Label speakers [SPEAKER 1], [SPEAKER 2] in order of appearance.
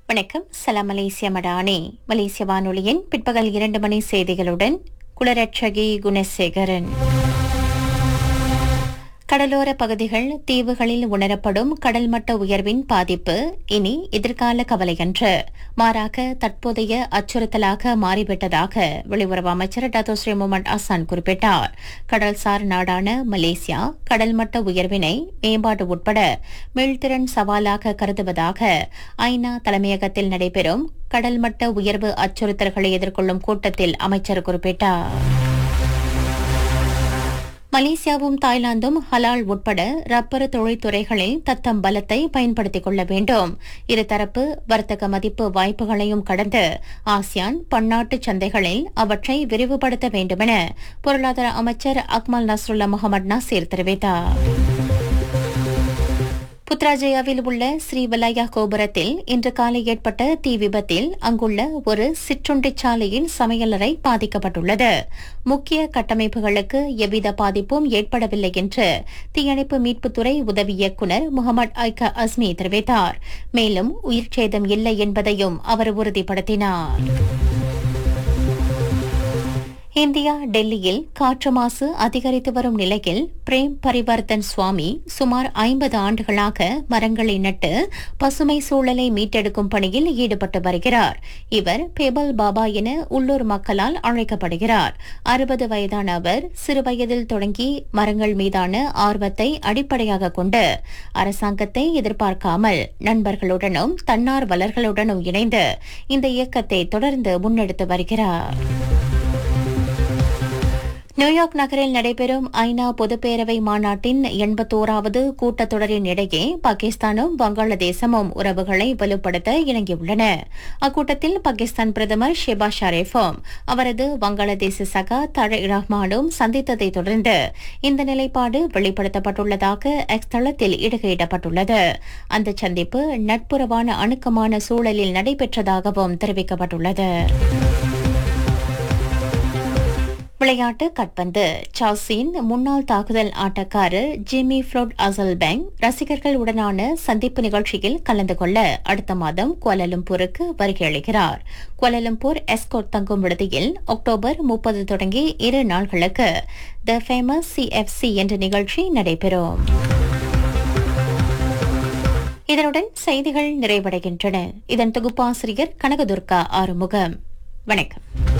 [SPEAKER 1] வணக்கம் சலாம் மலேசிய மடானி மலேசிய வானொலியின் பிற்பகல் இரண்டு மணி செய்திகளுடன் குளரட்சகி குணசேகரன் கடலோர பகுதிகள் தீவுகளில் உணரப்படும் கடல் மட்ட உயர்வின் பாதிப்பு இனி எதிர்கால கவலையன்று மாறாக தற்போதைய அச்சுறுத்தலாக மாறிவிட்டதாக வெளியுறவு அமைச்சர் டாக்டர் ஸ்ரீ முகமது அசான் குறிப்பிட்டார் கடல்சார் நாடான மலேசியா கடல் மட்ட உயர்வினை மேம்பாடு உட்பட மீள்திறன் சவாலாக கருதுவதாக ஐநா தலைமையகத்தில் நடைபெறும் கடல் மட்ட உயர்வு அச்சுறுத்தல்களை எதிர்கொள்ளும் கூட்டத்தில் அமைச்சர் குறிப்பிட்டார் மலேசியாவும் தாய்லாந்தும் ஹலால் உட்பட ரப்பர் தொழில்துறைகளில் தத்தம் பலத்தை பயன்படுத்திக் கொள்ள வேண்டும் இருதரப்பு வர்த்தக மதிப்பு வாய்ப்புகளையும் கடந்து ஆசியான் பன்னாட்டு சந்தைகளில் அவற்றை விரிவுபடுத்த வேண்டுமென பொருளாதார அமைச்சர் அக்மல் நஸ்ருல்லா முகமது நாசீர் தெரிவித்தார் புத்ராஜயாவில் உள்ள ஸ்ரீவலாயா கோபுரத்தில் இன்று காலை ஏற்பட்ட தீ விபத்தில் அங்குள்ள ஒரு சிற்றுண்டிச் சாலையின் சமையலறை பாதிக்கப்பட்டுள்ளது முக்கிய கட்டமைப்புகளுக்கு எவ்வித பாதிப்பும் ஏற்படவில்லை என்று தீயணைப்பு மீட்புத்துறை உதவி இயக்குநர் முகமது ஐகா அஸ்மி தெரிவித்தார் மேலும் உயிர்ச்சேதம் இல்லை என்பதையும் அவர் உறுதிப்படுத்தினார் இந்தியா டெல்லியில் காற்று மாசு அதிகரித்து வரும் நிலையில் பிரேம் பரிவர்த்தன் சுவாமி சுமார் ஐம்பது ஆண்டுகளாக மரங்களை நட்டு பசுமை சூழலை மீட்டெடுக்கும் பணியில் ஈடுபட்டு வருகிறார் இவர் பெபல் பாபா என உள்ளூர் மக்களால் அழைக்கப்படுகிறார் அறுபது வயதான அவர் சிறுவயதில் தொடங்கி மரங்கள் மீதான ஆர்வத்தை அடிப்படையாக கொண்டு அரசாங்கத்தை எதிர்பார்க்காமல் நண்பர்களுடனும் தன்னார்வலர்களுடனும் இணைந்து இந்த இயக்கத்தை தொடர்ந்து முன்னெடுத்து வருகிறார் நியூயார்க் நகரில் நடைபெறும் ஐநா பொதுப்பேரவை மாநாட்டின் எண்பத்தோராவது கூட்டத்தொடரின் இடையே பாகிஸ்தானும் வங்காளதேசமும் உறவுகளை வலுப்படுத்த இணங்கியுள்ளன அக்கூட்டத்தில் பாகிஸ்தான் பிரதமர் ஷெபா ஷரீஃபும் அவரது வங்காளதேச சகா தழை ரஹ்மானும் சந்தித்ததை தொடர்ந்து இந்த நிலைப்பாடு வெளிப்படுத்தப்பட்டுள்ளதாக எக்ஸ் தளத்தில் இடுகையிடப்பட்டுள்ளது அந்த சந்திப்பு நட்புறவான அணுக்கமான சூழலில் நடைபெற்றதாகவும் தெரிவிக்கப்பட்டுள்ளது விளையாட்டு கட்பந்து சார்சின் முன்னாள் தாக்குதல் ஆட்டக்காரர் ஜிம்மி ஃப்ளோட் அசல்பேங் ரசிகர்கள் உடனான சந்திப்பு நிகழ்ச்சியில் கலந்து கொள்ள அடுத்த மாதம் கோலலம்பூருக்கு வருகை அளிக்கிறார் கோலலம்பூர் எஸ்கோட் தங்கும் விடுதியில் அக்டோபர் முப்பது தொடங்கி இரு நாள்களுக்கு த ஃபேமஸ் சிஎஃப்சி என்ற நிகழ்ச்சி நடைபெறும் இதனுடன் செய்திகள் நிறைவடைகின்றன இதன் தொகுப்பாசிரியர் கனகதுர்கா ஆறுமுகம் வணக்கம்